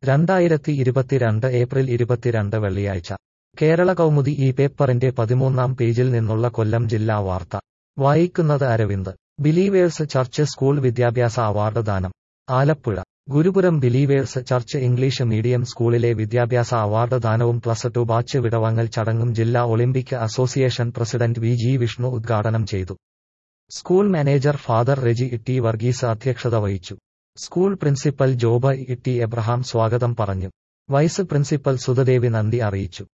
രണ്ടായിരത്തി ഇരുപത്തിരണ്ട് ഏപ്രിൽ ഇരുപത്തിരണ്ട് വെള്ളിയാഴ്ച കേരള കൗമുദി ഈ പേപ്പറിന്റെ പതിമൂന്നാം പേജിൽ നിന്നുള്ള കൊല്ലം ജില്ലാ വാർത്ത വായിക്കുന്നത് അരവിന്ദ് ബിലീവേഴ്സ് ചർച്ച് സ്കൂൾ വിദ്യാഭ്യാസ അവാർഡ് ദാനം Alappuzha Gurupuram Believers Church English medium സ്കൂളിലെ വിദ്യാഭ്യാസ അവാർഡ് ദാനവും പ്ലസ് ടു ബാച്ച് വിടവാങ്ങൽ ചടങ്ങും ജില്ലാ Olympic association president V G Vishnu ഉദ്ഘാടനം ചെയ്തു school manager father Reji T Varghese അധ്യക്ഷത വഹിച്ചു school principal Joba T Abraham സ്വാഗതം പറഞ്ഞു വൈസ് പ്രിൻസിപ്പൽ സുധദേവി നന്ദി അറിയിച്ചു